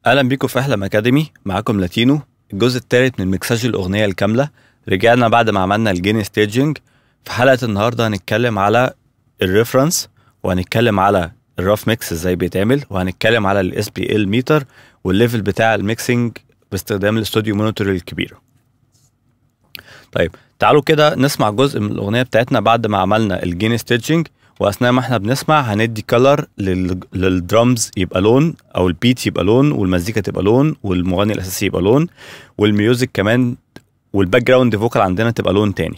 اهلا بيكم في احلم اكاديمي معاكم لاتينو الجزء الثالث من مكساج الاغنيه الكامله رجعنا بعد ما عملنا الجين ستيجنج في حلقه النهارده هنتكلم على الريفرنس وهنتكلم على الراف ميكس ازاي بيتعمل وهنتكلم على الاس بي ال ميتر والليفل بتاع الميكسنج باستخدام الاستوديو مونيتور الكبيره طيب تعالوا كده نسمع جزء من الاغنيه بتاعتنا بعد ما عملنا الجين ستيجنج واثناء ما احنا بنسمع هندي كلر للدرمز يبقى لون او البيت يبقى لون والمزيكا تبقى لون والمغني الاساسي يبقى لون والميوزك كمان والباك جراوند فوكال عندنا تبقى لون تاني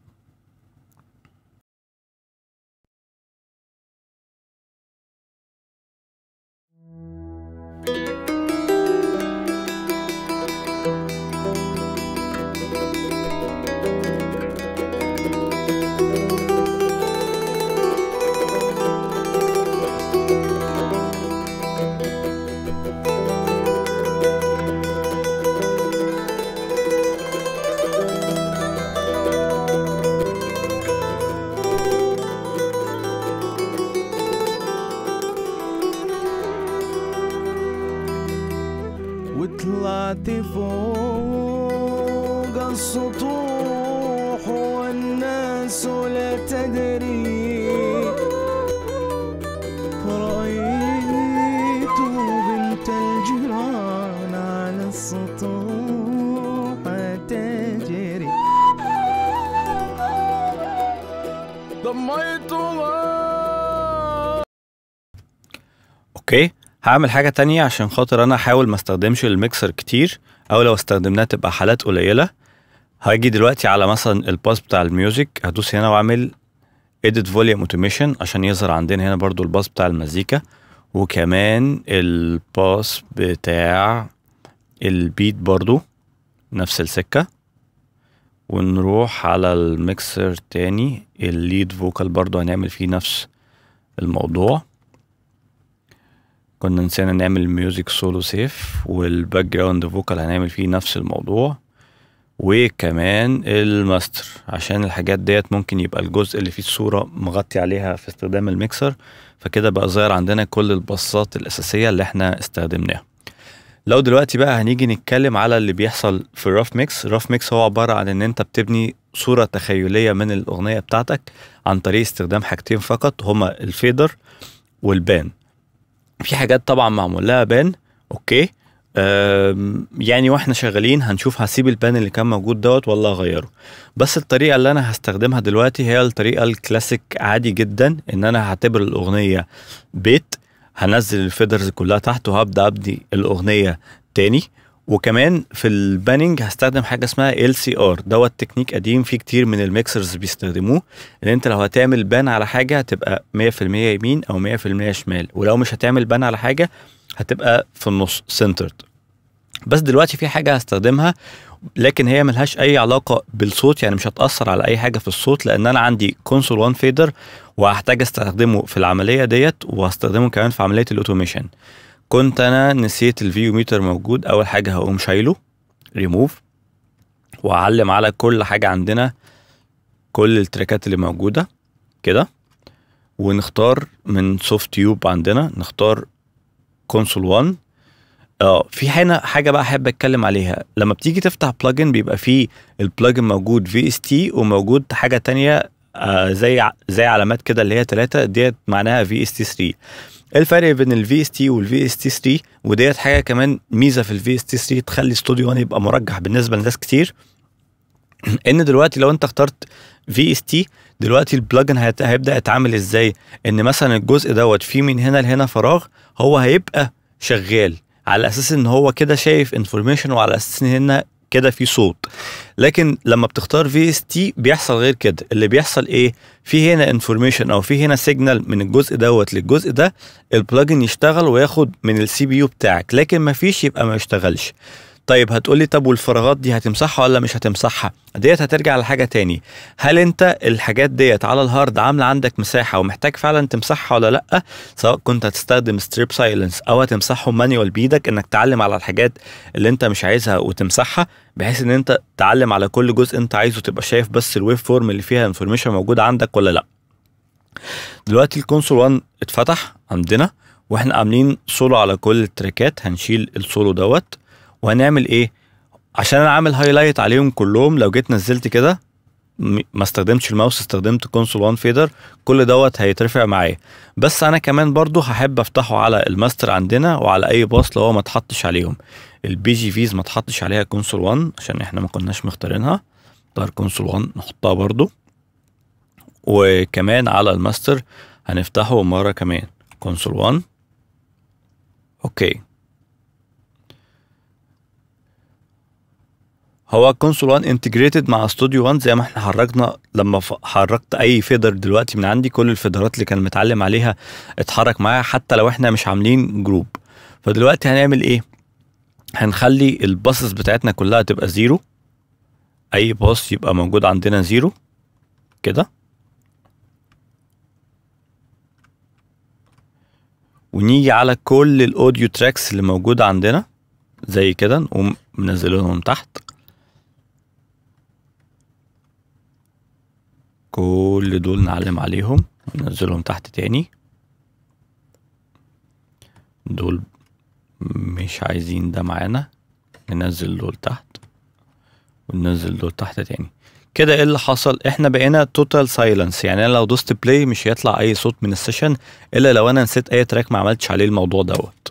وطلعت فوق السطوح والناس لا تدري رأيت بنت الجيران على السطوح تجري ضميتها اوكي هعمل حاجه تانية عشان خاطر انا احاول ما استخدمش الميكسر كتير او لو استخدمناه تبقى حالات قليله هاجي دلوقتي على مثلا الباس بتاع الميوزك هدوس هنا واعمل edit volume automation عشان يظهر عندنا هنا برضو الباس بتاع المزيكا وكمان الباس بتاع البيت برضو نفس السكة ونروح على الميكسر تاني الليد فوكال برضو هنعمل فيه نفس الموضوع كنا نسينا نعمل الميوزك سولو سيف والباك جراوند فوكال هنعمل فيه نفس الموضوع وكمان الماستر عشان الحاجات ديت ممكن يبقى الجزء اللي فيه الصورة مغطي عليها في استخدام الميكسر فكده بقى ظاهر عندنا كل الباصات الأساسية اللي احنا استخدمناها لو دلوقتي بقى هنيجي نتكلم على اللي بيحصل في الراف ميكس الراف ميكس هو عبارة عن ان انت بتبني صورة تخيلية من الأغنية بتاعتك عن طريق استخدام حاجتين فقط هما الفيدر والبان في حاجات طبعا معمول لها بان اوكي أم، يعني واحنا شغالين هنشوف هسيب البان اللي كان موجود دوت ولا اغيره بس الطريقه اللي انا هستخدمها دلوقتي هي الطريقه الكلاسيك عادي جدا ان انا هعتبر الاغنيه بيت هنزل الفيدرز كلها تحت وهبدا ابني الاغنيه تاني وكمان في الباننج هستخدم حاجه اسمها ال سي ار دوت تكنيك قديم في كتير من الميكسرز بيستخدموه ان انت لو هتعمل بان على حاجه هتبقى 100% يمين او 100% شمال ولو مش هتعمل بان على حاجه هتبقى في النص سنترد بس دلوقتي في حاجه هستخدمها لكن هي ملهاش اي علاقه بالصوت يعني مش هتاثر على اي حاجه في الصوت لان انا عندي كونسول 1 فيدر وهحتاج استخدمه في العمليه ديت وهستخدمه كمان في عمليه الاوتوميشن كنت انا نسيت الفيو ميتر موجود اول حاجه هقوم شايله ريموف واعلم على كل حاجه عندنا كل التراكات اللي موجوده كده ونختار من سوفت تيوب عندنا نختار كونسول 1 اه في هنا حاجه بقى احب اتكلم عليها لما بتيجي تفتح بلجن بيبقى فيه البلجن موجود في اس تي وموجود حاجه تانية آه زي ع- زي علامات كده اللي هي ثلاثة ديت معناها في اس تي 3 ايه الفرق بين الفي اس تي والفي اس تي 3 وديت حاجه كمان ميزه في الفي اس تي 3 تخلي استوديو 1 يبقى مرجح بالنسبه لناس كتير ان دلوقتي لو انت اخترت في اس تي دلوقتي البلجن هيت- هيبدا يتعامل ازاي ان مثلا الجزء دوت فيه من هنا لهنا فراغ هو هيبقى شغال على اساس ان هو كده شايف انفورميشن وعلى اساس ان هنا كده في صوت لكن لما بتختار في اس تي بيحصل غير كده اللي بيحصل ايه في هنا انفورميشن او في هنا سيجنال من الجزء دوت للجزء ده البلجن يشتغل وياخد من السي بي يو بتاعك لكن ما فيش يبقى ما يشتغلش طيب هتقولي طب والفراغات دي هتمسحها ولا مش هتمسحها ديت هترجع لحاجه تاني هل انت الحاجات ديت على الهارد عامله عندك مساحه ومحتاج فعلا تمسحها ولا لا سواء كنت هتستخدم ستريب سايلنس او هتمسحهم مانيوال بايدك انك تعلم على الحاجات اللي انت مش عايزها وتمسحها بحيث ان انت تعلم على كل جزء انت عايزه تبقى شايف بس الويف فورم اللي فيها انفورميشن موجوده عندك ولا لا دلوقتي الكونسول 1 اتفتح عندنا واحنا عاملين سولو على كل التراكات هنشيل السولو دوت وهنعمل ايه عشان انا عامل هايلايت عليهم كلهم لو جيت نزلت كده م- ما استخدمتش الماوس استخدمت كونسول 1 فيدر كل دوت هيترفع معايا بس انا كمان برضو هحب افتحه على الماستر عندنا وعلى اي باص لو هو ما اتحطش عليهم البي جي فيز ما اتحطش عليها كونسول 1 عشان احنا ما كناش مختارينها نختار كونسول 1 نحطها برضو وكمان على الماستر هنفتحه مرة كمان كونسول 1 اوكي هو كونسول 1 انتجريتد مع استوديو 1 زي ما احنا حركنا لما ف- حركت اي فيدر دلوقتي من عندي كل الفيدرات اللي كان متعلم عليها اتحرك معاها حتى لو احنا مش عاملين جروب فدلوقتي هنعمل ايه هنخلي الباصز بتاعتنا كلها تبقى زيرو اي باص يبقى موجود عندنا زيرو كده ونيجي على كل الاوديو تراكس اللي موجوده عندنا زي كده نقوم منزلهم تحت كل دول نعلم عليهم وننزلهم تحت تاني دول مش عايزين ده معانا ننزل دول تحت وننزل دول تحت تاني كده ايه اللي حصل احنا بقينا توتال سايلنس يعني انا لو دوست بلاي مش هيطلع اي صوت من السيشن الا لو انا نسيت اي تراك ما عملتش عليه الموضوع دوت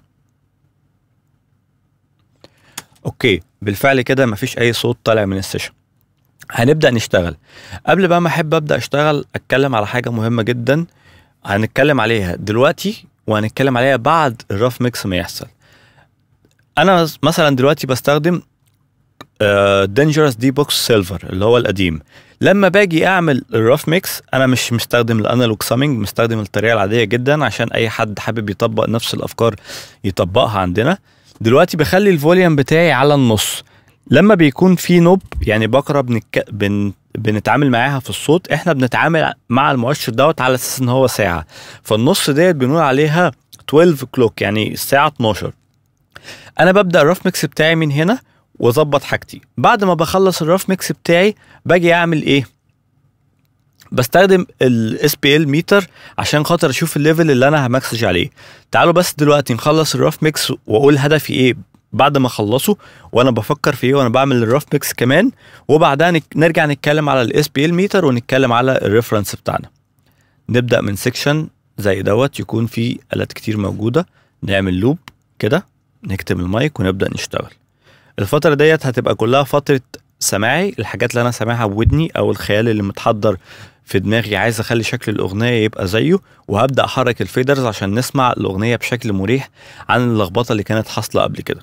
اوكي بالفعل كده مفيش اي صوت طالع من السيشن هنبدا نشتغل قبل بقى ما احب ابدا اشتغل اتكلم على حاجه مهمه جدا هنتكلم عليها دلوقتي وهنتكلم عليها بعد الرف ميكس ما يحصل انا مثلا دلوقتي بستخدم دينجرس دي بوكس سيلفر اللي هو القديم لما باجي اعمل الرف ميكس انا مش مستخدم الانالوج سامينج مستخدم الطريقه العاديه جدا عشان اي حد حابب يطبق نفس الافكار يطبقها عندنا دلوقتي بخلي الفوليوم بتاعي على النص لما بيكون في نوب يعني بقره بنك... بن... بنتعامل معاها في الصوت احنا بنتعامل مع المؤشر دوت على اساس ان هو ساعه فالنص ديت بنقول عليها 12 كلوك يعني الساعه 12 انا ببدا الرف ميكس بتاعي من هنا واظبط حاجتي بعد ما بخلص الرف ميكس بتاعي باجي اعمل ايه بستخدم الاس بي ال ميتر عشان خاطر اشوف الليفل اللي انا همكسج عليه تعالوا بس دلوقتي نخلص الرف ميكس واقول هدفي ايه بعد ما اخلصه وانا بفكر في ايه وانا بعمل الرف ميكس كمان وبعدها نك- نرجع نتكلم على الاس بي ال ميتر ونتكلم على الريفرنس بتاعنا نبدا من سيكشن زي دوت يكون فيه الات كتير موجوده نعمل لوب كده نكتب المايك ونبدا نشتغل الفتره ديت هتبقى كلها فتره سماعي الحاجات اللي انا سامعها بودني او الخيال اللي متحضر في دماغي عايز اخلي شكل الاغنيه يبقى زيه وهبدا احرك الفيدرز عشان نسمع الاغنيه بشكل مريح عن اللخبطه اللي كانت حاصله قبل كده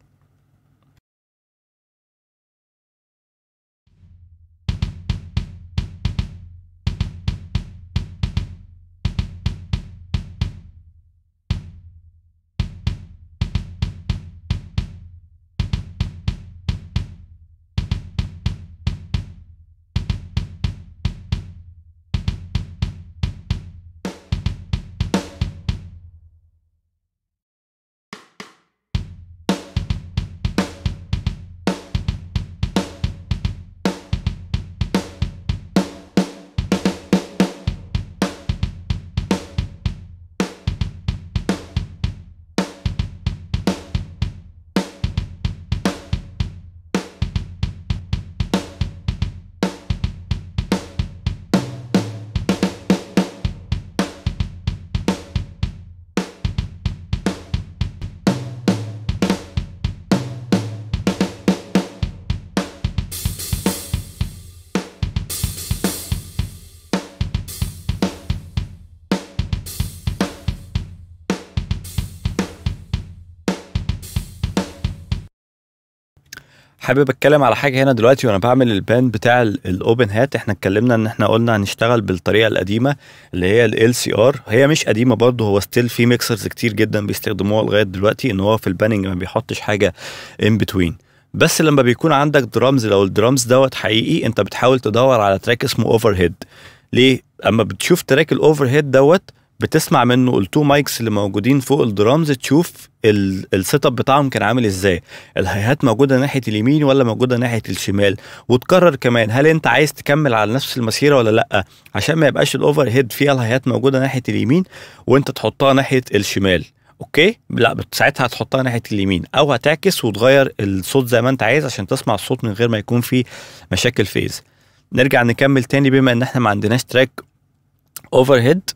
حابب اتكلم على حاجه هنا دلوقتي وانا بعمل البان بتاع الاوبن هات احنا اتكلمنا ان احنا قلنا هنشتغل بالطريقه القديمه اللي هي ال سي ار هي مش قديمه برضه هو ستيل في ميكسرز كتير جدا بيستخدموها لغايه دلوقتي ان هو في الباننج ما بيحطش حاجه ان بتوين بس لما بيكون عندك درامز لو الدرامز دوت حقيقي انت بتحاول تدور على تراك اسمه اوفر هيد ليه اما بتشوف تراك الاوفر هيد دوت بتسمع منه التو مايكس اللي موجودين فوق الدرامز تشوف السيت اب بتاعهم كان عامل ازاي الهيهات موجوده ناحيه اليمين ولا موجوده ناحيه الشمال وتكرر كمان هل انت عايز تكمل على نفس المسيره ولا لا عشان ما يبقاش الاوفر هيد فيها الهيهات موجوده ناحيه اليمين وانت تحطها ناحيه الشمال اوكي لا بت- ساعتها هتحطها ناحيه اليمين او هتعكس وتغير الصوت زي ما انت عايز عشان تسمع الصوت من غير ما يكون فيه مشاكل فيز نرجع نكمل تاني بما ان احنا ما عندناش تراك اوفر هيد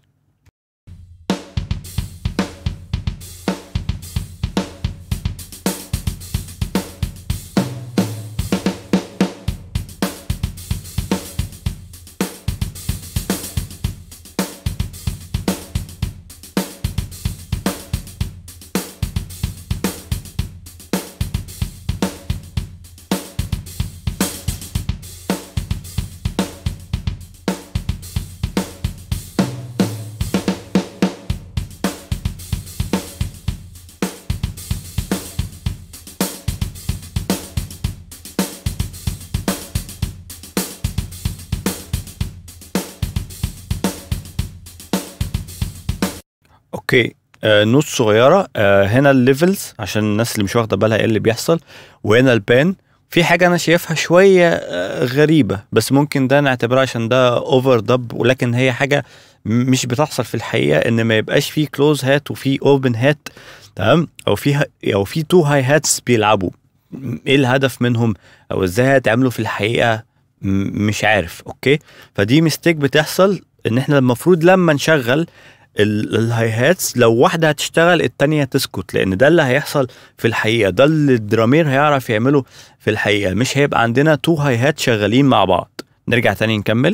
اوكي آه نوت صغيره آه هنا الليفلز عشان الناس اللي مش واخده بالها ايه اللي بيحصل وهنا البان في حاجه انا شايفها شويه آه غريبه بس ممكن ده نعتبرها عشان ده اوفر دب ولكن هي حاجه م- مش بتحصل في الحقيقه ان ما يبقاش في كلوز هات وفي اوبن هات تمام او في او في تو هاي هاتس بيلعبوا م- ايه الهدف منهم او ازاي هتعملوا في الحقيقه م- مش عارف اوكي فدي ميستيك بتحصل ان احنا المفروض لما نشغل ال- الهاي هاتس لو واحده هتشتغل التانية تسكت لان ده اللي هيحصل في الحقيقه ده اللي الدرامير هيعرف يعمله في الحقيقه مش هيبقى عندنا تو هاي هات شغالين مع بعض نرجع تاني نكمل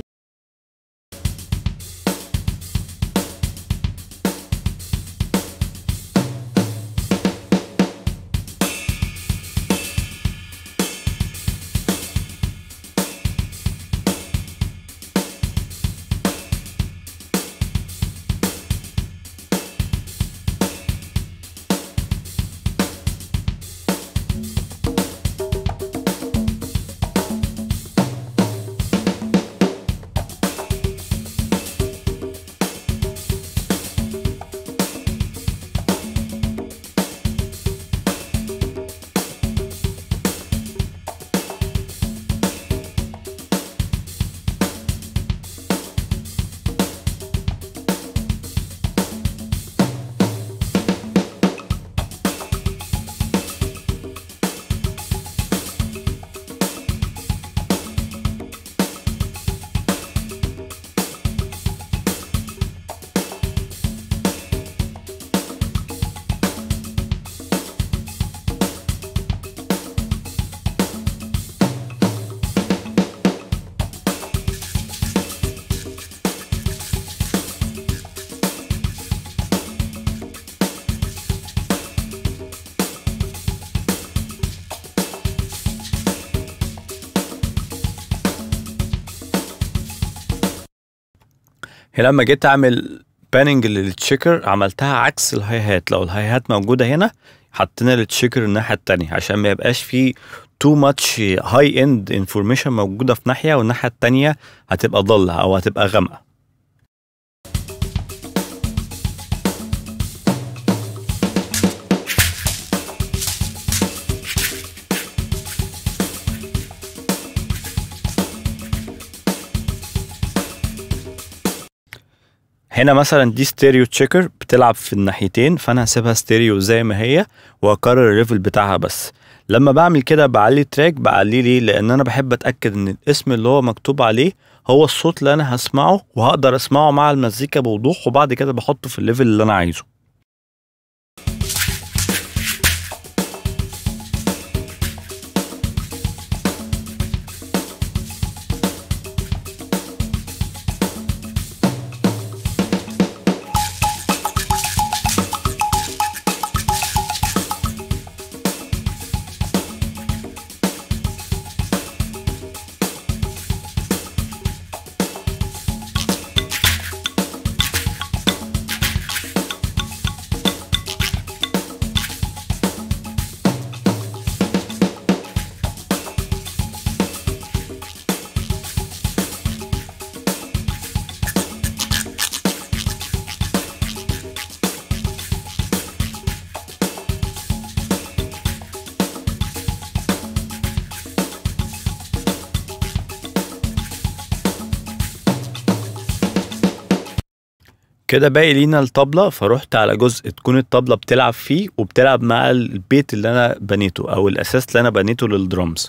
هنا لما جيت اعمل باننج للتشيكر عملتها عكس الهاي هات لو الهاي هات موجوده هنا حطينا التشيكر الناحيه التانية عشان ما يبقاش في تو ماتش هاي اند انفورميشن موجوده في ناحيه والناحيه التانية هتبقى ضلة او هتبقى غامقه هنا مثلا دي ستيريو تشيكر بتلعب في الناحيتين فانا هسيبها ستيريو زي ما هي واكرر الريفل بتاعها بس لما بعمل كده بعلي تراك بعليه ليه لان انا بحب اتاكد ان الاسم اللي هو مكتوب عليه هو الصوت اللي انا هسمعه وهقدر اسمعه مع المزيكا بوضوح وبعد كده بحطه في الليفل اللي انا عايزه كده باقي لينا الطبلة فروحت على جزء تكون الطبلة بتلعب فيه وبتلعب مع البيت اللي أنا بنيته أو الأساس اللي أنا بنيته للدرامز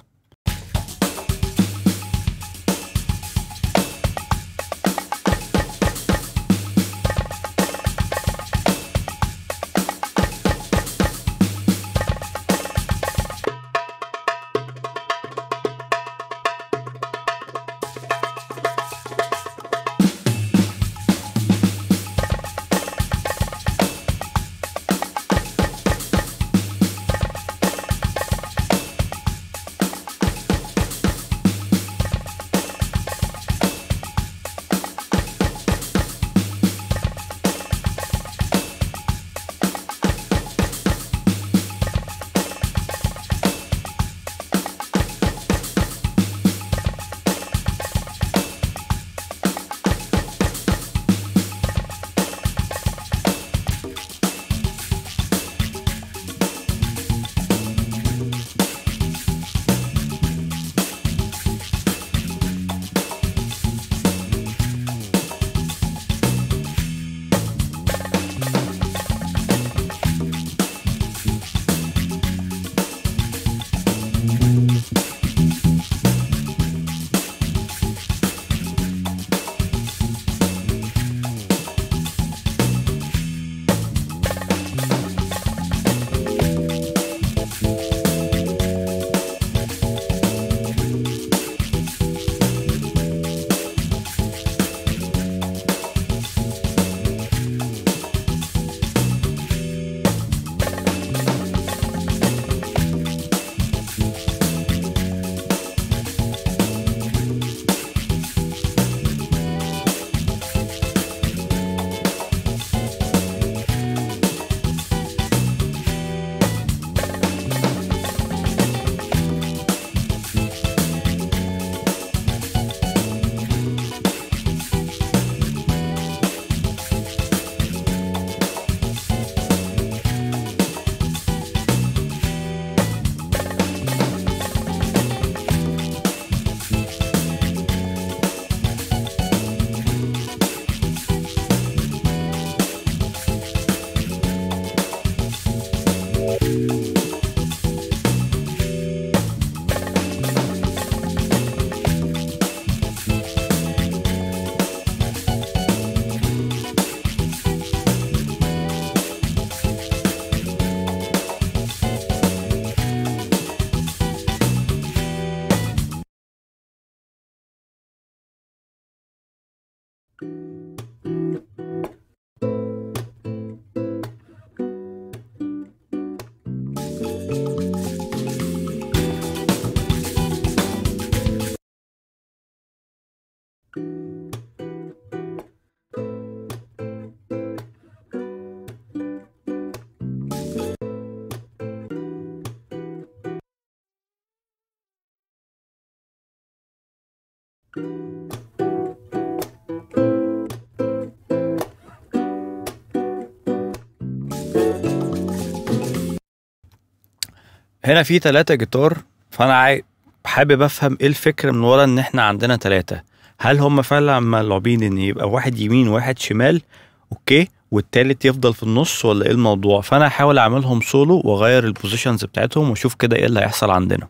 هنا في تلاتة جيتار فانا عاي... حابب افهم ايه الفكره من ورا ان احنا عندنا تلاتة هل هم فعلا ملعوبين ان يبقى واحد يمين وواحد شمال اوكي والتالت يفضل في النص ولا ايه الموضوع فانا هحاول اعملهم سولو واغير البوزيشنز بتاعتهم واشوف كده ايه اللي هيحصل عندنا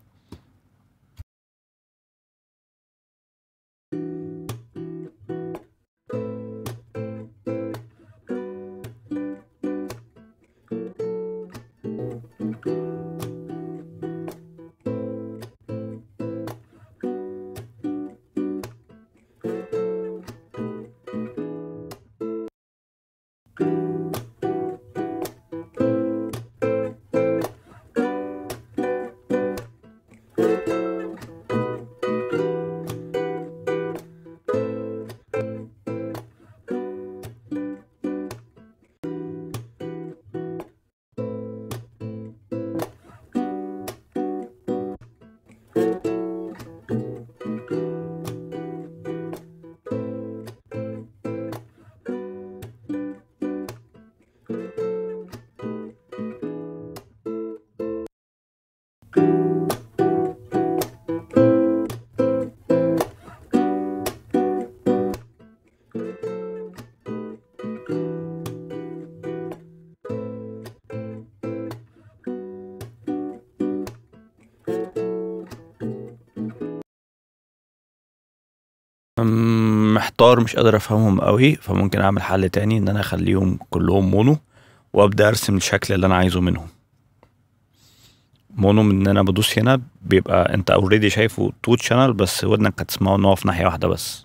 أمم، محتار مش قادر افهمهم قوي فممكن اعمل حل تاني ان انا اخليهم كلهم مونو وابدا ارسم الشكل اللي انا عايزه منهم مونو من ان انا بدوس هنا بيبقى انت اوريدي شايفه تو شانل بس ودنك هتسمعه ان هو في ناحيه واحده بس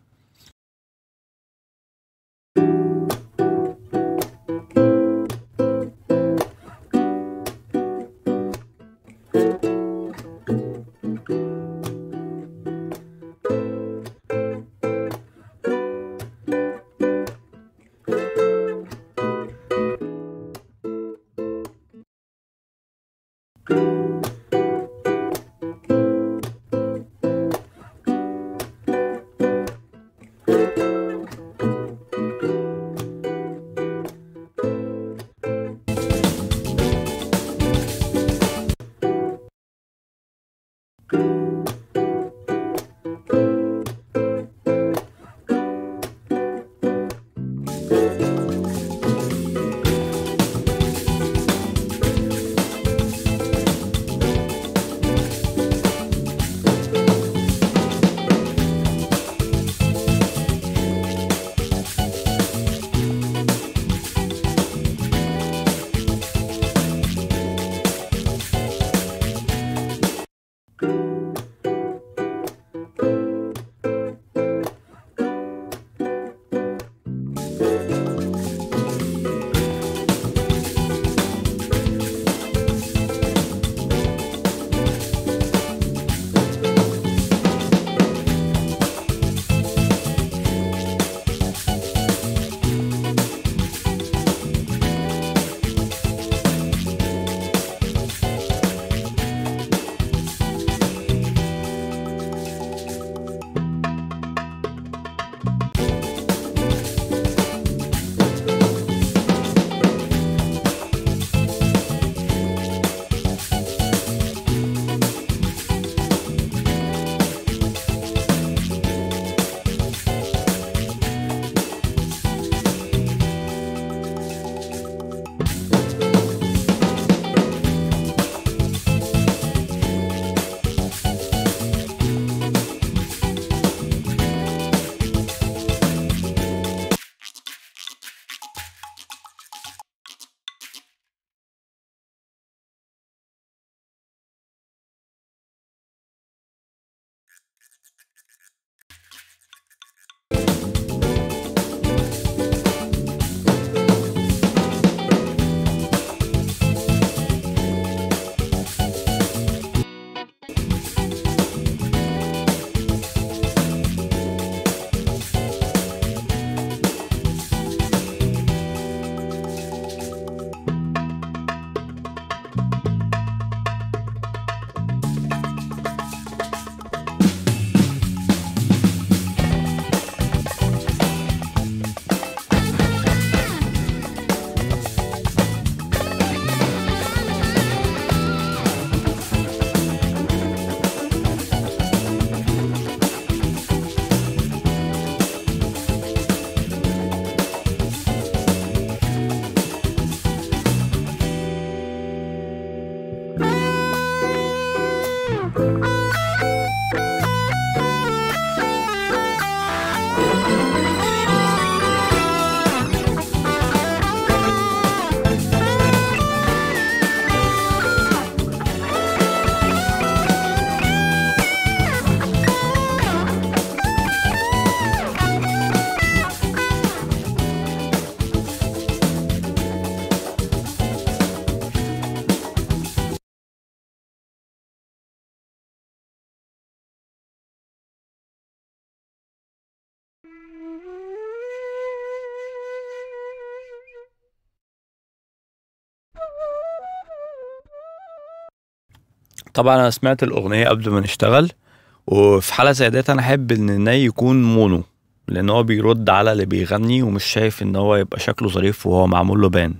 طبعا انا سمعت الاغنيه قبل ما نشتغل وفي حاله زي ديت انا احب ان الناي يكون مونو لان هو بيرد على اللي بيغني ومش شايف ان هو يبقى شكله ظريف وهو معمول له بان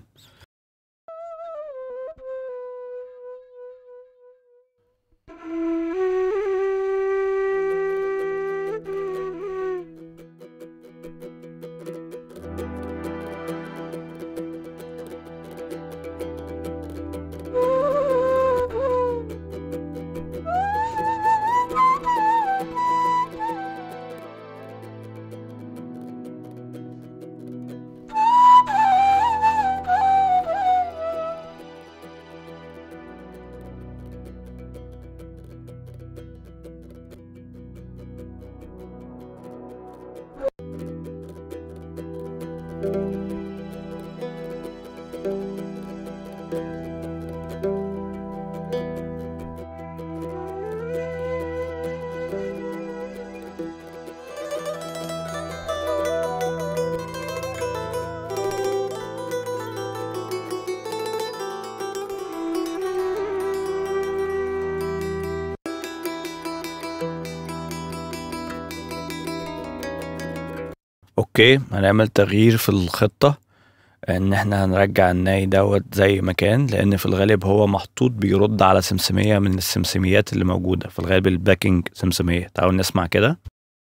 اوكي هنعمل تغيير في الخطة ان احنا هنرجع الناي دوت زي ما كان لان في الغالب هو محطوط بيرد على سمسمية من السمسميات اللي موجودة في الغالب الباكينج سمسمية تعالوا نسمع كده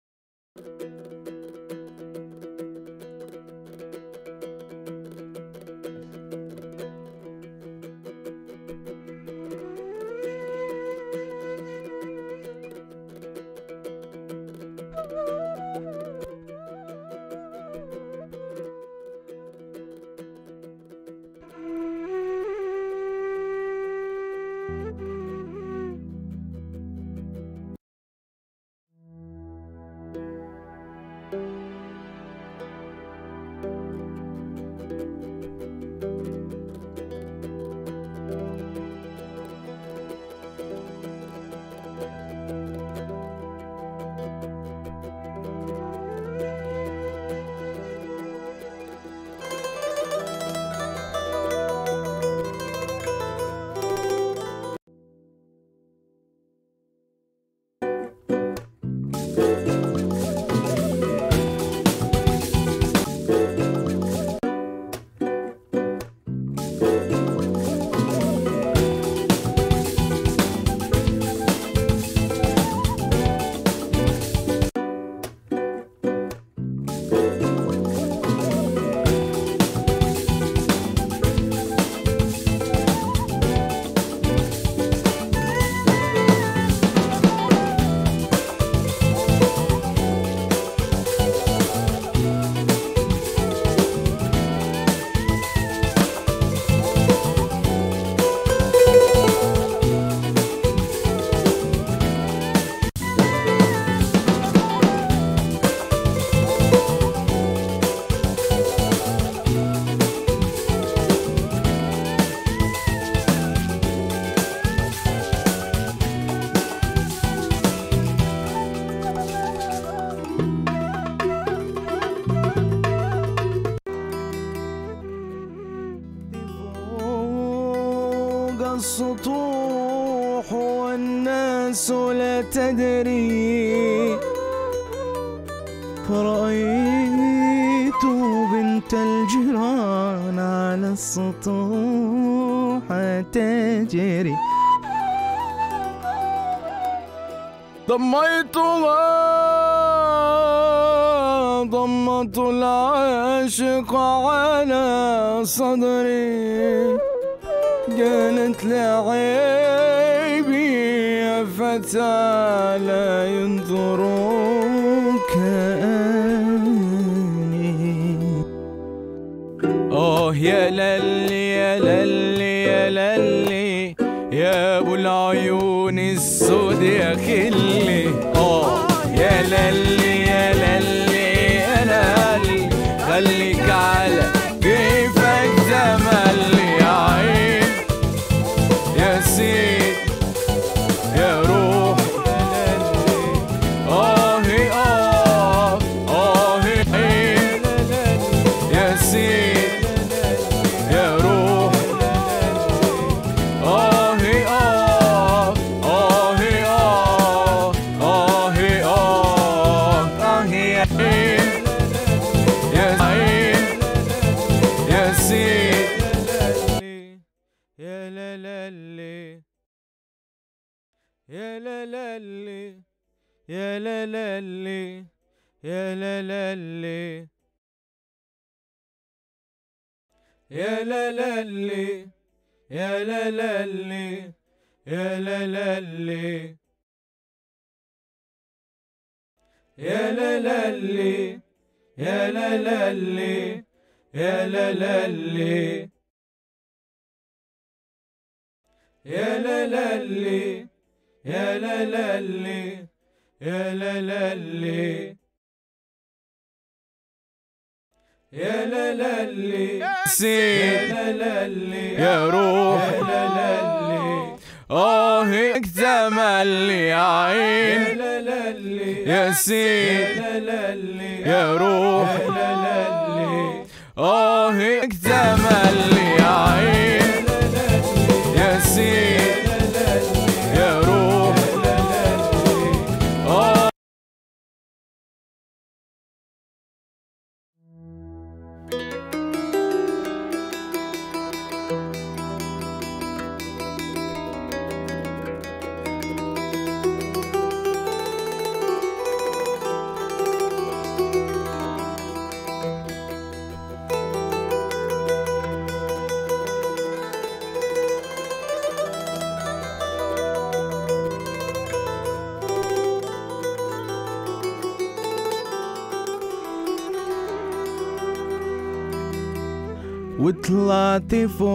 فوق السطوح والناس لا تدري فرأيت بنت الجيران على السطوح تجري ضميتها ضمة العاشق على صدري قالت لعيبي يا فتى لا ينظروك أني آه يا للي يا للي يا للي يا أبو العيون السود يا خلي آه يا للي يا للي يا للي خليك على كيفك تملي يا عين يا سيد يا روح آه آه آه عين يا سيد يا روح آه آه آه آه آه آه آه يا عين يا عين يا سيد يا لا لا لي يا لا لا لي يا لا لا لي يا لا لا لي يا لا لا لي يا لا لا لي يا لا لا لي يا لا لا لي يا لا لا لي يا لا لا لي يا لا لا لي يا لا لا لي يا لا لا لي يا لا لا لي سيد يا لا لا لي يا روح يا لا لا لي آه اكتمل لي يا عين يا لا لا لي يا سيد يا لا لا لي يا روح يا لا لا لي آه اكتمل لي يا عين يا سيد يا روح آه وطلعت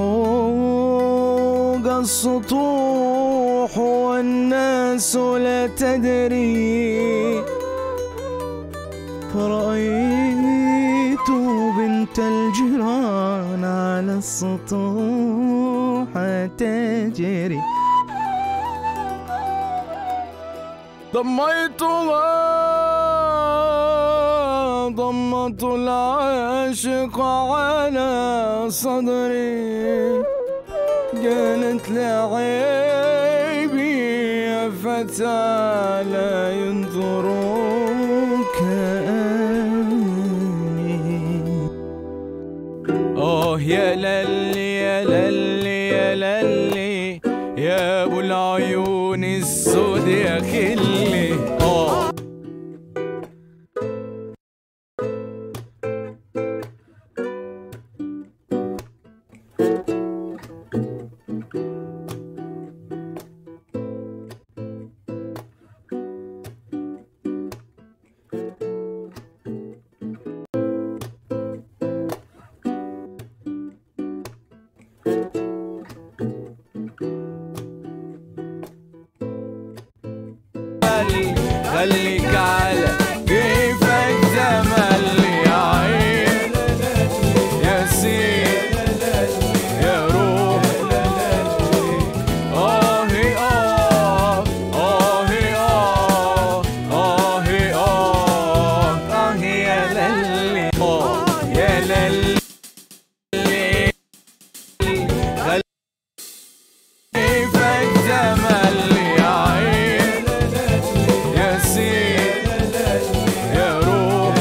فوق السطوح والناس لا تدري فرأيت بنت الجيران على السطوح تجري ضميتها ضمت العاشق على صدري قالت لعيبي يا فتى لا ينظروك أني آه يا للي يا للي يا للي يا أبو العيون السود يا خلي آه خلي خليك على كيفك تملي يا عين يا سيد يا روح آهي آه آهي آه آهي آه آهي يا للي آه يا للي كيفك تملي يا عين يا سيد يا روح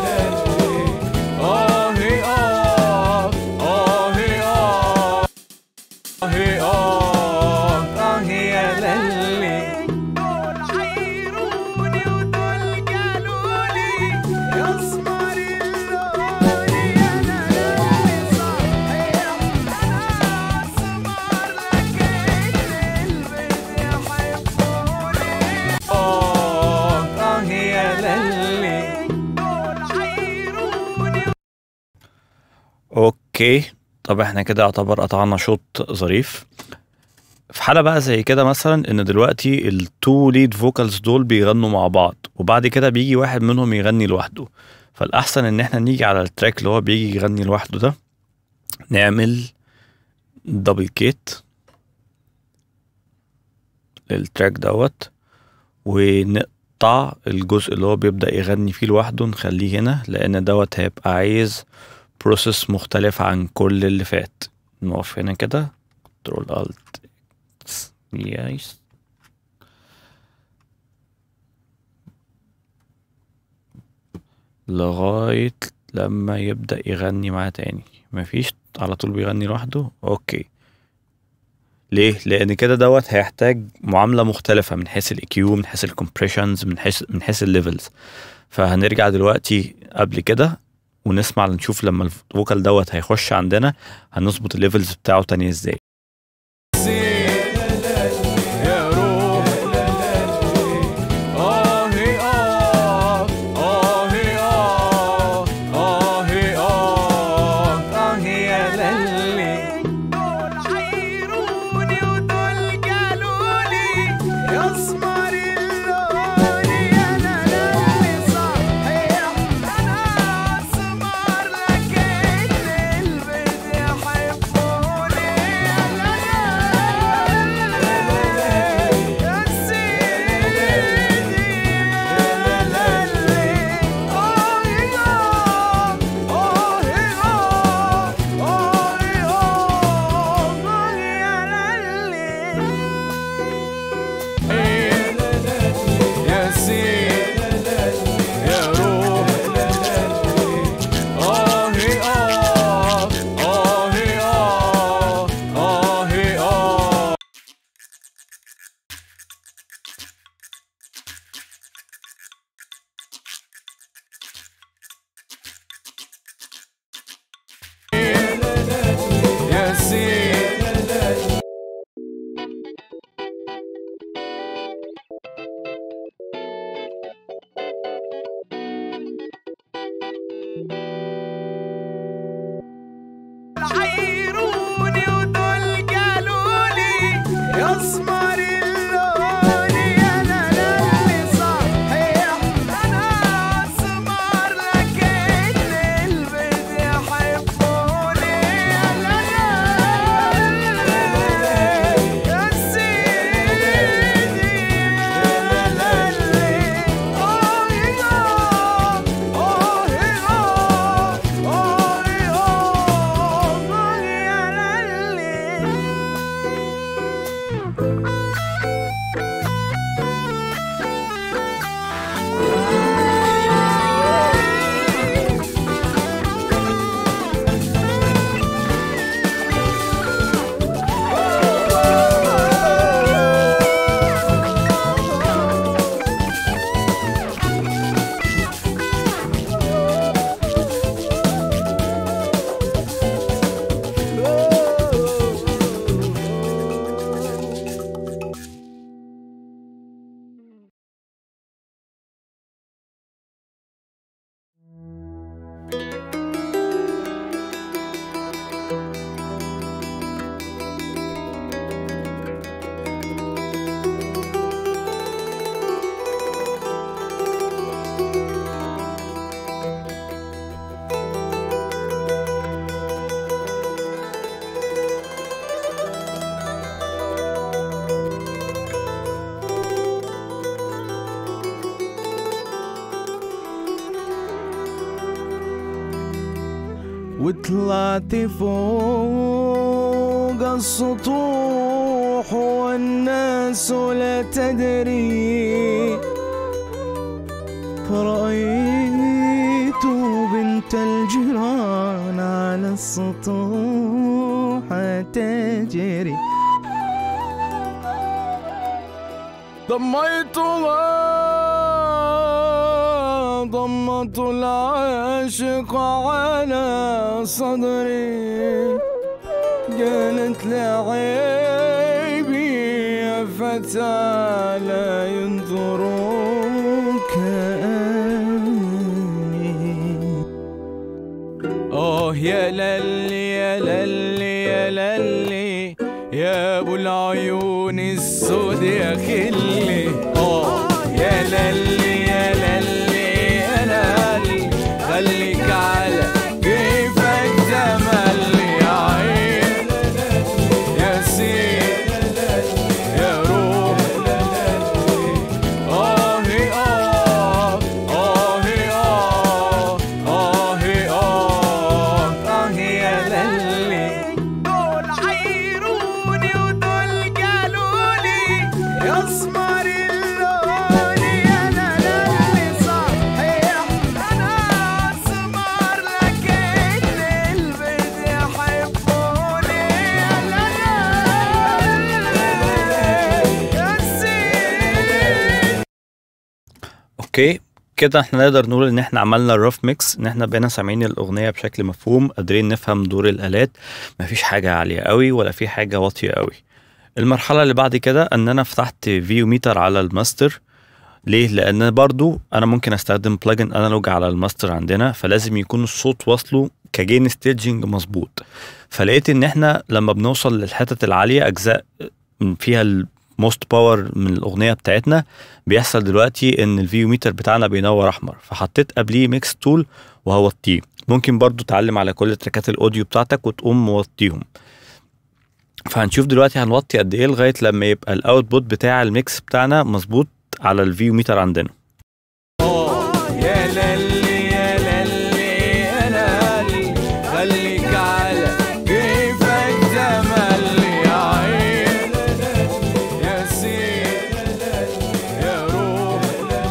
آهي آه آهي آه آهي آه آهي يا للي دول عيروني ودول قالولي يسمر اللوني انا لوني صحيح انا اسمر لكن البيت يحبوني آه آهي يا للي دول عيروني اوكي طب احنا كده يعتبر قطعنا شوط ظريف في حالة بقى زي كده مثلا ان دلوقتي التو ليد فوكالز دول بيغنوا مع بعض وبعد كده بيجي واحد منهم يغني لوحده فالاحسن ان احنا نيجي على التراك اللي هو بيجي يغني لوحده ده نعمل دبل كيت للتراك دوت ونقطع الجزء اللي هو بيبدأ يغني فيه لوحده نخليه هنا لان دوت هيبقى عايز بروسيس مختلف عن كل اللي فات نقف هنا كده كنترول الت يس لغاية لما يبدأ يغني معاه تاني مفيش على طول بيغني لوحده اوكي ليه لان كده دوت هيحتاج معامله مختلفه من حيث الاكيو من حيث الكومبريشنز من حيث من حيث الليفلز فهنرجع دلوقتي قبل كده ونسمع نشوف لما الفوكال دوت هيخش عندنا هنظبط الليفلز بتاعه تاني ازاي يا روح آهي آه آهي آه آهي آه آهي يا للي دول عيروني ودول قالولي يسمر اللوني انا لوني صحيح انا اسمر لكن البيت يحبوني اسمر اللون يا لا لا اللي صحيح انا اسمر لكن البيت يحبوني يا لا لا يا سيدي يا لا لا اللي اوه يا اوه يا اوه يا يا لا اللي وطلعت فوق السطوح والناس لا تدري فرأيت بنت الجيران على السطوح تجري ضميتها ضمت العاشق على صدري قالت لعيبي يا فتى لا ينظروك أني آه يا للي يا للي يا للي يا أبو العيون السود يا خلي آه يا للي يا للي يا للي خليك على كيفك تملي يا عين يا سيد يا روح آه آه آه آه آه آه آه يا للي دول عيروني ودول قالولي يا اسمر اللون يا لا لا اللي صحيح انا اسمر لكن البيت يحبوني يا لا لا يا سيدي اوكي كده احنا نقدر نقول ان احنا عملنا الرف ميكس ان احنا بقينا سامعين الاغنيه بشكل مفهوم قادرين نفهم دور الالات مفيش حاجه عاليه قوي ولا في حاجه واطيه قوي المرحله اللي بعد كده ان انا فتحت فيو ميتر على الماستر ليه لان برضو انا ممكن استخدم بلجن انالوج على الماستر عندنا فلازم يكون الصوت واصله كجين ستيجنج مظبوط فلقيت ان احنا لما بنوصل للحتت العاليه اجزاء فيها الموست باور من الاغنيه بتاعتنا بيحصل دلوقتي ان الفيو ميتر بتاعنا بينور احمر فحطيت قبليه ميكس تول وهوطيه ممكن برضو تعلم على كل تراكات الاوديو بتاعتك وتقوم موطيهم فهنشوف دلوقتي هنوطي قد ايه لغايه لما يبقى الاوتبوت بتاع الميكس بتاعنا مظبوط على الفيو ميتر عندنا يا للي يا للي يا للي خليك على كيفك تملي يا عين يا سيد يا روح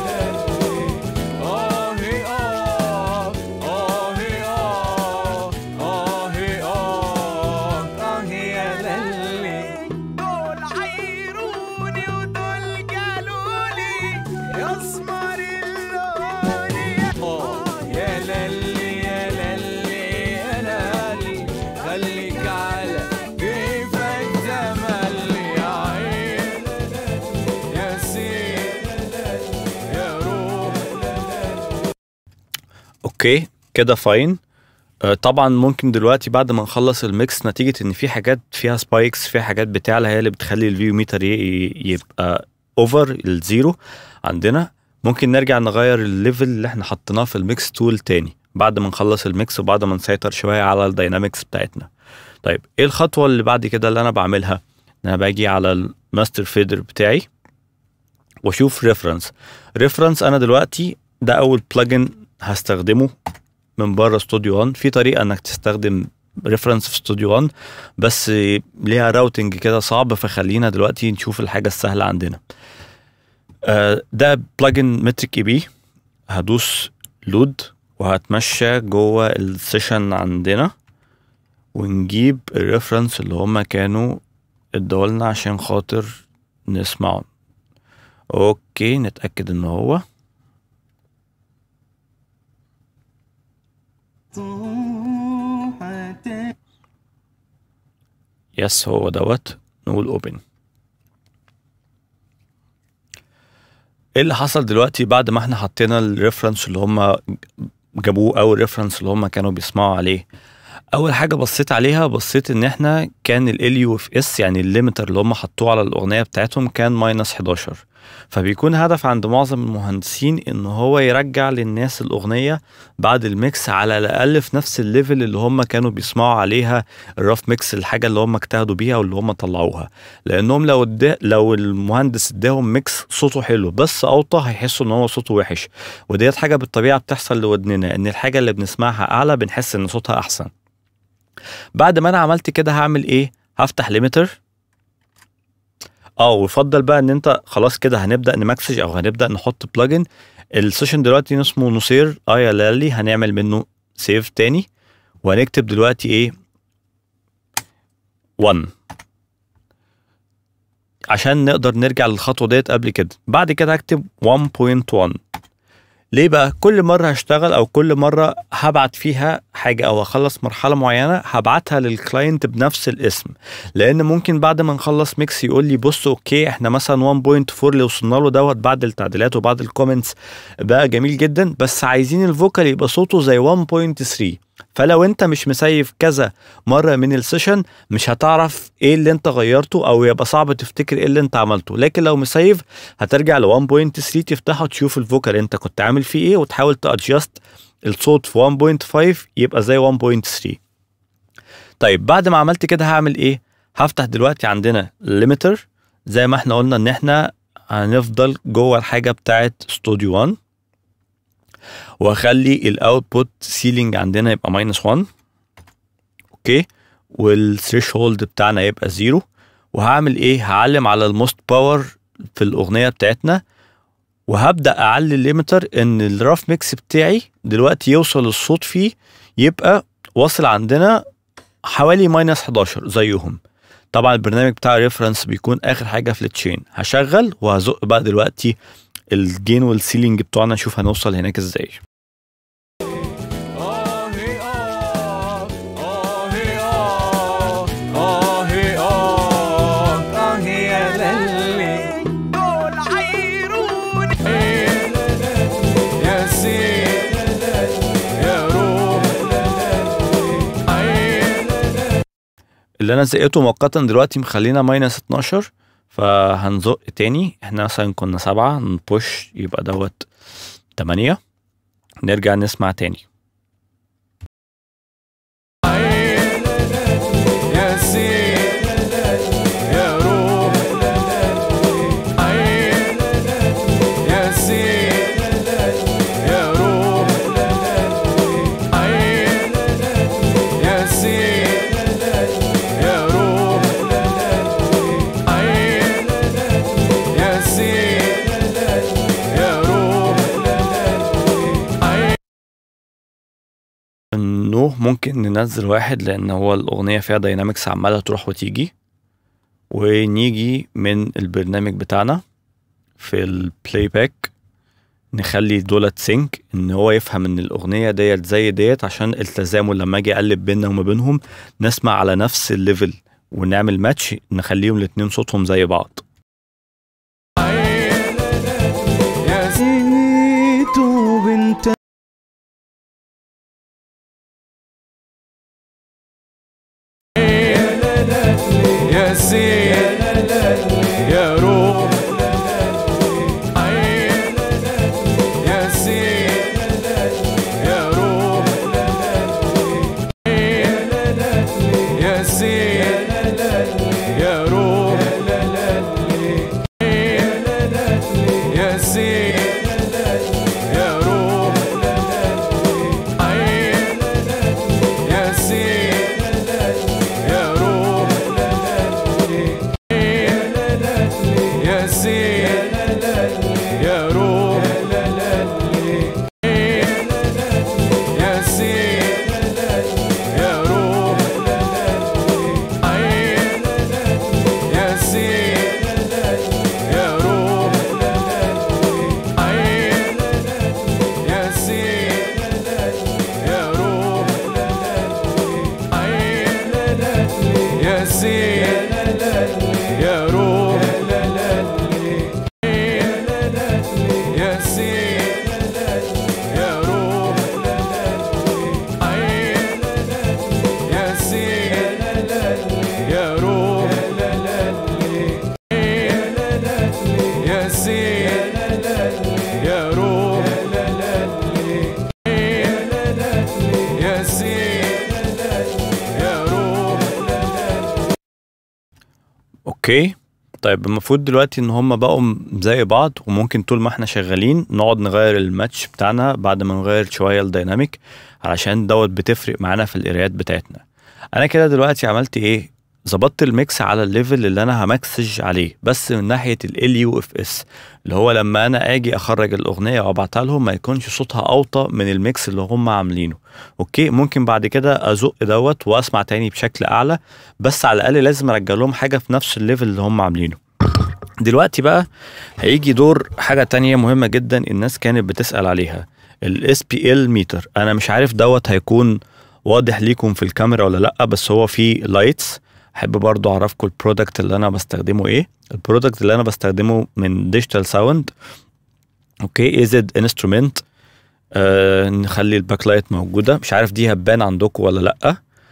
آه آه آه آه آه آه آه يا للي دول عيروني ودول قالولي يا اسمر اللون يا يا للي يا للي يا للي خليك على كيفك تملي يا عين يا سيد يا روح اوكي كده فاين آه، طبعا ممكن دلوقتي بعد ما نخلص الميكس نتيجة ان في حاجات فيها سبايكس فيها حاجات بتعلى هي اللي بتخلي الفيو ميتر ي- ي- يبقى اوفر الزيرو عندنا ممكن نرجع نغير الليفل اللي احنا حطيناه في الميكس تول تاني بعد ما نخلص الميكس وبعد ما نسيطر شوية على الداينامكس بتاعتنا طيب ايه الخطوة اللي بعد كده اللي انا بعملها ان انا باجي على الماستر فيدر بتاعي واشوف ريفرنس ريفرنس انا دلوقتي ده اول بلجن هستخدمه من بره استوديو 1 في طريقه انك تستخدم ريفرنس في استوديو 1 بس ليها راوتنج كده صعب فخلينا دلوقتي نشوف الحاجه السهله عندنا آه، ده بلجن متريك اي بي هدوس لود وهتمشى جوه السيشن عندنا ونجيب الريفرنس اللي هما كانوا ادولنا عشان خاطر نسمعه اوكي نتاكد ان هو يس هو دوت نقول اوبن ايه اللي حصل دلوقتي بعد ما احنا حطينا الريفرنس اللي هم جابوه او الريفرنس اللي هم كانوا بيسمعوا عليه اول حاجه بصيت عليها بصيت ان احنا كان ال يو اف اس يعني الليمتر اللي هم حطوه على الاغنيه بتاعتهم كان ماينس 11 فبيكون هدف عند معظم المهندسين ان هو يرجع للناس الاغنيه بعد الميكس على الاقل في نفس الليفل اللي هم كانوا بيسمعوا عليها الراف ميكس الحاجه اللي هم اجتهدوا بيها واللي هم طلعوها لانهم لو ادا لو المهندس اداهم ميكس صوته حلو بس اوطى هيحسوا ان هو صوته وحش وديت حاجه بالطبيعه بتحصل لودننا ان الحاجه اللي بنسمعها اعلى بنحس ان صوتها احسن بعد ما انا عملت كده هعمل ايه هفتح ليميتر اه ويفضل بقى ان انت خلاص كده هنبدا نمكسج او هنبدا نحط بلجن السيشن دلوقتي اسمه نصير ايا لالي هنعمل منه سيف تاني وهنكتب دلوقتي ايه 1 عشان نقدر نرجع للخطوه ديت قبل كده بعد كده هكتب 1.1 ليه بقى كل مره هشتغل او كل مره هبعت فيها حاجه او هخلص مرحله معينه هبعتها للكلاينت بنفس الاسم لان ممكن بعد ما نخلص ميكس يقول لي بص اوكي احنا مثلا 1.4 اللي وصلنا له دوت بعد التعديلات وبعد الكومنتس بقى جميل جدا بس عايزين الفوكال يبقى صوته زي 1.3 فلو انت مش مسيف كذا مره من السيشن مش هتعرف ايه اللي انت غيرته او يبقى صعب تفتكر ايه اللي انت عملته لكن لو مسيف هترجع ل 1.3 تفتحه تشوف الفوكال انت كنت عامل فيه ايه وتحاول تادجست الصوت في 1.5 يبقى زي 1.3 طيب بعد ما عملت كده هعمل ايه هفتح دلوقتي عندنا ليميتر زي ما احنا قلنا ان احنا هنفضل جوه الحاجه بتاعت ستوديو 1 واخلي الاوتبوت سيلينج عندنا يبقى ماينس 1 اوكي والثريش هولد بتاعنا يبقى زيرو وهعمل ايه هعلم على الموست باور في الاغنيه بتاعتنا وهبدا اعلي الليمتر ان الراف ميكس بتاعي دلوقتي يوصل الصوت فيه يبقى واصل عندنا حوالي ماينس 11 زيهم طبعا البرنامج بتاع ريفرنس بيكون اخر حاجه في التشين هشغل وهزق بقى دلوقتي الجين والسيلينج بتوعنا نشوف هنوصل هناك ازاي آهي آه آهي آه آهي آه آهي يا للي دول عيرون إيه يا سيد يا روح عين اللي انا زقته مؤقتا دلوقتي مخلينا ماينس 12 فهنزق تاني احنا مثلا كنا سبعة نبوش يبقى دوت تمانية نرجع نسمع تاني عين يا سيد يا روح عين يا سيد يا روح عين يا سيد يا روح عين يا سيد يا روح عين انه ممكن ننزل واحد لان هو الاغنية فيها داينامكس عمالة تروح وتيجي ونيجي من البرنامج بتاعنا في البلاي باك نخلي دولت سينك ان هو يفهم ان الاغنيه ديت زي ديت عشان التزامن لما اجي اقلب بيننا وما بينهم نسمع على نفس الليفل ونعمل ماتش نخليهم الاتنين صوتهم زي بعض يا بنت سيد يا روح يا سيد يا روح عين يا سيد يا روح يا سيد يا روح يا سيد يا روح اوكي طيب المفروض دلوقتي ان هم بقوا زي بعض وممكن طول ما احنا شغالين نقعد نغير الماتش بتاعنا بعد ما نغير شويه الديناميك علشان دوت بتفرق معانا في القرايات بتاعتنا انا كده دلوقتي عملت ايه ظبطت الميكس على الليفل اللي انا همكسج عليه بس من ناحيه ال يو اف اس اللي هو لما انا اجي اخرج الاغنيه وابعتها لهم ما يكونش صوتها اوطى من الميكس اللي هم عاملينه اوكي ممكن بعد كده ازق دوت واسمع تاني بشكل اعلى بس على الاقل لازم ارجع لهم حاجه في نفس الليفل اللي هم عاملينه دلوقتي بقى هيجي دور حاجه تانية مهمه جدا الناس كانت بتسال عليها الاس بي ال ميتر انا مش عارف دوت هيكون واضح ليكم في الكاميرا ولا لا بس هو فيه لايتس احب برضو اعرفكم البرودكت اللي انا بستخدمه ايه البرودكت اللي انا بستخدمه من ديجيتال ساوند اوكي ايزد انسترومنت آه نخلي الباك لايت موجوده مش عارف دي هتبان عندكم ولا لا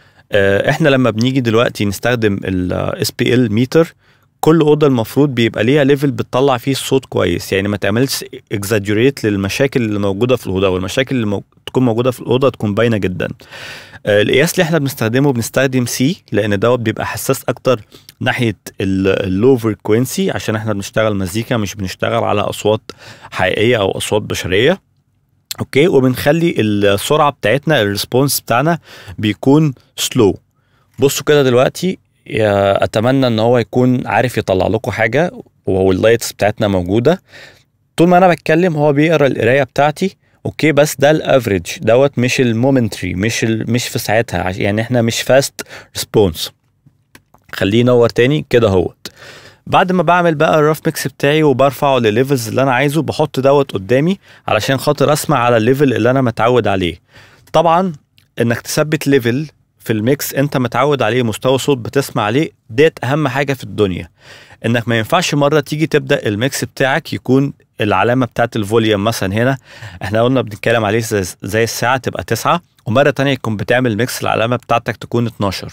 آه احنا لما بنيجي دلوقتي نستخدم الاس بي ال ميتر كل اوضه المفروض بيبقى ليها ليفل بتطلع فيه الصوت كويس يعني ما تعملش اكزاجوريت للمشاكل اللي موجوده في الاوضه والمشاكل اللي مو... تكون موجوده في الاوضه تكون باينه جدا آه، القياس اللي احنا بنستخدمه بنستخدم سي لان دوت بيبقى حساس اكتر ناحيه اللو فريكوينسي عشان احنا بنشتغل مزيكا مش بنشتغل على اصوات حقيقيه او اصوات بشريه اوكي وبنخلي السرعه بتاعتنا الريسبونس بتاعنا بيكون سلو بصوا كده دلوقتي يا اتمنى ان هو يكون عارف يطلع لكم حاجه وهو اللايتس بتاعتنا موجوده طول ما انا بتكلم هو بيقرا القرايه بتاعتي اوكي بس ده الافريج دوت مش المومنتري مش ال مش في ساعتها عش- يعني احنا مش فاست ريسبونس خليه ينور تاني كده اهوت بعد ما بعمل بقى الرف ميكس بتاعي وبرفعه لليفلز اللي انا عايزه بحط دوت قدامي علشان خاطر اسمع على الليفل اللي انا متعود عليه طبعا انك تثبت ليفل في الميكس انت متعود عليه مستوى صوت بتسمع عليه ديت اهم حاجه في الدنيا انك ما ينفعش مره تيجي تبدا الميكس بتاعك يكون العلامه بتاعت الفوليوم مثلا هنا احنا قلنا بنتكلم عليه زي, زي الساعه تبقى تسعة ومره تانية يكون بتعمل ميكس العلامه بتاعتك تكون 12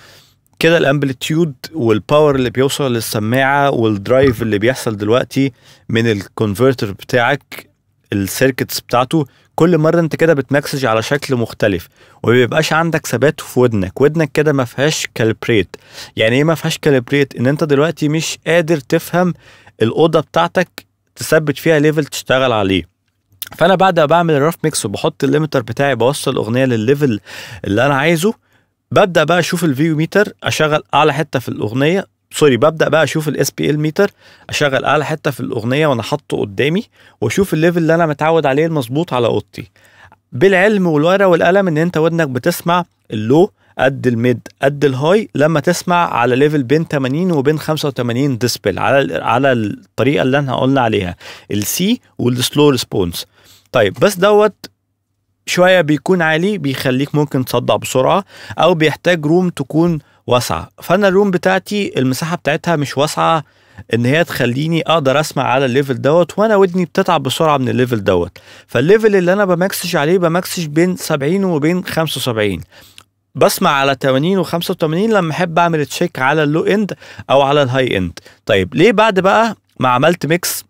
كده الامبليتيود والباور اللي بيوصل للسماعه والدرايف اللي بيحصل دلوقتي من الكونفرتر بتاعك السيركتس بتاعته كل مره انت كده بتمكسج على شكل مختلف وما بيبقاش عندك ثبات في ودنك ودنك كده ما فيهاش كالبريت يعني ايه ما فيهاش كالبريت ان انت دلوقتي مش قادر تفهم الاوضه بتاعتك تثبت فيها ليفل تشتغل عليه فانا بعد ما بعمل الرف ميكس وبحط الليمتر بتاعي بوصل الاغنيه للليفل اللي انا عايزه ببدا بقى اشوف الفيو ميتر اشغل اعلى حته في الاغنيه سوري ببدا بقى اشوف الاس بي ال ميتر اشغل اعلى حته في الاغنيه وانا حاطه قدامي واشوف الليفل اللي انا متعود عليه المظبوط على اوضتي بالعلم والورقه والقلم ان انت ودنك بتسمع اللو قد الميد قد الهاي لما تسمع على ليفل بين 80 وبين 85 ديسبل على على الطريقه اللي احنا قلنا عليها السي والسلو ريسبونس طيب بس دوت شويه بيكون عالي بيخليك ممكن تصدع بسرعه او بيحتاج روم تكون واسعه فانا الروم بتاعتي المساحه بتاعتها مش واسعه ان هي تخليني اقدر اسمع على الليفل دوت وانا ودني بتتعب بسرعه من الليفل دوت فالليفل اللي انا بمكسج عليه بمكسج بين 70 وبين 75 بسمع على 80 و85 لما احب اعمل تشيك على اللو اند او على الهاي اند طيب ليه بعد بقى ما عملت ميكس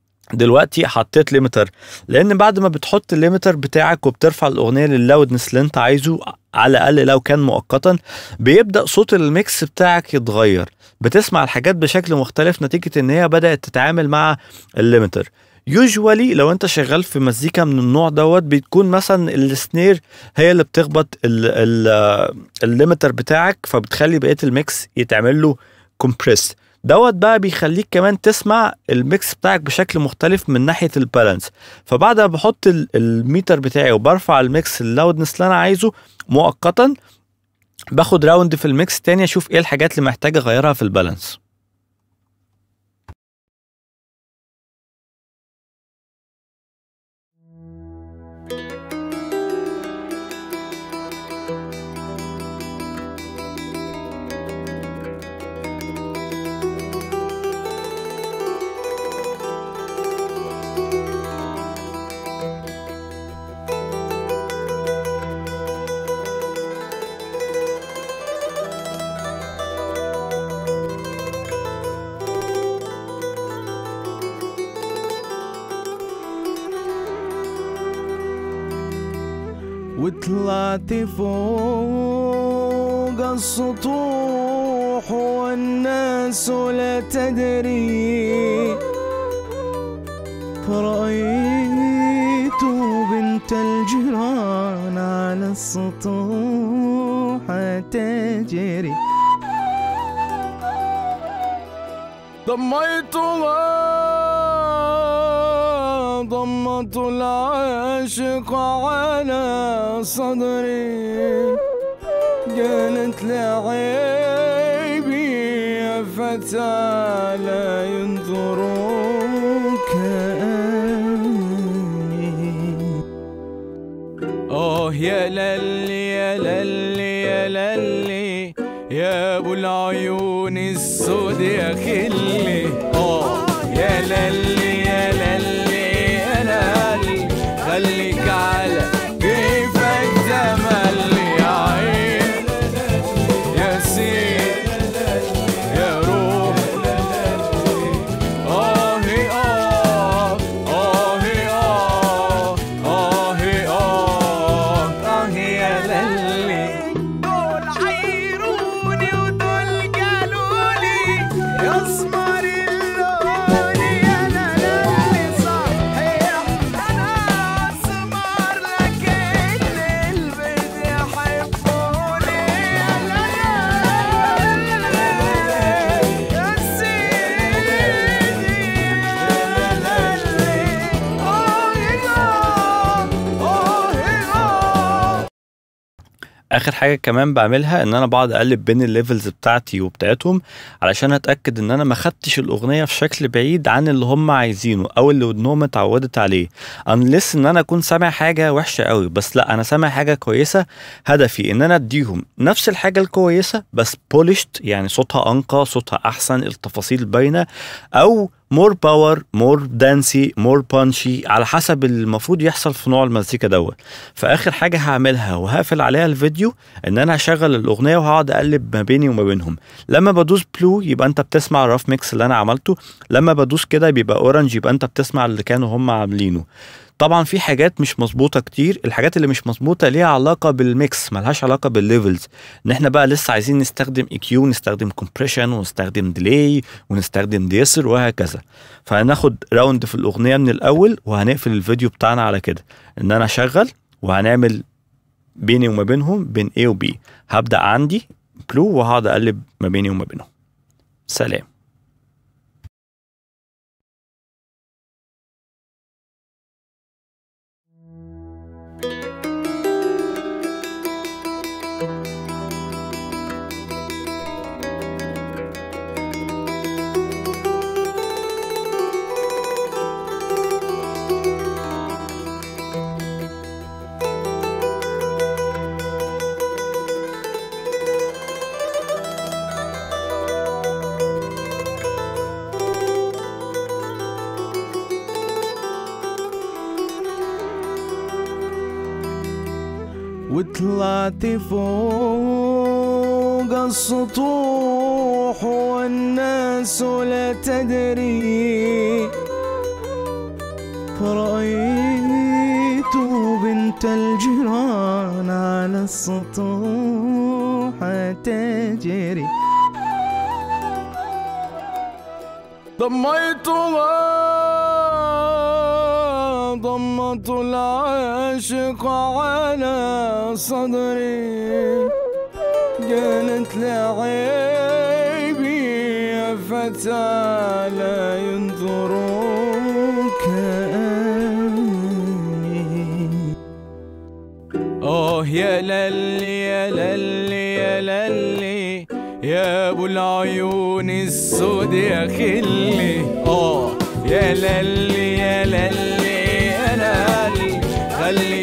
دلوقتي حطيت ليميتر لان بعد ما بتحط الليميتر بتاعك وبترفع الاغنيه للاودنس اللي انت عايزه على الاقل لو كان مؤقتا بيبدا صوت الميكس بتاعك يتغير بتسمع الحاجات بشكل مختلف نتيجه ان هي بدات تتعامل مع الليميتر يوجوالي لو انت شغال في مزيكا من النوع دوت بتكون مثلا السنير هي اللي بتخبط الليميتر بتاعك فبتخلي بقيه الميكس يتعمل له كومبريس دوت بقى بيخليك كمان تسمع الميكس بتاعك بشكل مختلف من ناحيه البالانس فبعد ما بحط ال- الميتر بتاعي وبرفع الميكس اللاودنس اللي انا عايزه مؤقتا باخد راوند في الميكس تاني اشوف ايه الحاجات اللي محتاج اغيرها في البالانس وطلعت فوق السطوح والناس لا تدري فرأيت بنت الجيران على السطوح تجري ضميتها ضمت العاشق على صدري قالت لعيبي يا فتى لا ينظروك أني آه يا للي يا للي يا للي يا أبو العيون السود يا خلي آه يا للي يا للي يا للي خليك على كيفك تملي يا عين يا سيد يا روح آه آه آه آه آه آه آه يا للي دول عيروني ودول قالولي يا اسمر اللون يا لالي صحيح انا اسمر لكن البيت يحبوني يا لالي يا سيدي يا لالي آه آه آه اخر حاجه كمان بعملها ان انا بقعد اقلب بين الليفلز بتاعتي وبتاعتهم علشان اتاكد ان انا ما خدتش الاغنيه في شكل بعيد عن اللي هم عايزينه او اللي ودنهم اتعودت عليه انلس ان انا اكون سامع حاجه وحشه قوي بس لا انا سامع حاجه كويسه هدفي ان انا اديهم نفس الحاجه الكويسه بس بولشت يعني صوتها انقى صوتها احسن التفاصيل باينه او مور باور مور دانسي مور بانشي على حسب المفروض يحصل في نوع المزيكا دوت فاخر حاجه هعملها وهقفل عليها الفيديو ان انا هشغل الاغنيه وهقعد اقلب ما بيني وما بينهم لما بدوس بلو يبقى انت بتسمع الراف ميكس اللي انا عملته لما بدوس كده بيبقى اورنج يبقى انت بتسمع اللي كانوا هم عاملينه طبعا في حاجات مش مظبوطه كتير الحاجات اللي مش مظبوطه ليها علاقه بالميكس ملهاش علاقه بالليفلز ان احنا بقى لسه عايزين نستخدم اي كيو نستخدم كومبريشن ونستخدم ديلي ونستخدم ديسر وهكذا فهناخد راوند في الاغنيه من الاول وهنقفل الفيديو بتاعنا على كده ان انا اشغل وهنعمل بيني وما بينهم بين A و B هبدأ عندي بلو وهقعد أقلب ما بيني وما بينهم سلام وطلعت فوق السطوح والناس لا تدري فرأيت بنت الجيران على السطوح تجري ضميتها ضمت العاشق على صدري قالت لعيبي يا فتى لا ينظروك أني آه يا للي يا للي يا للي يا أبو العيون السود يا خلي آه يا للي يا للي يا للي خلي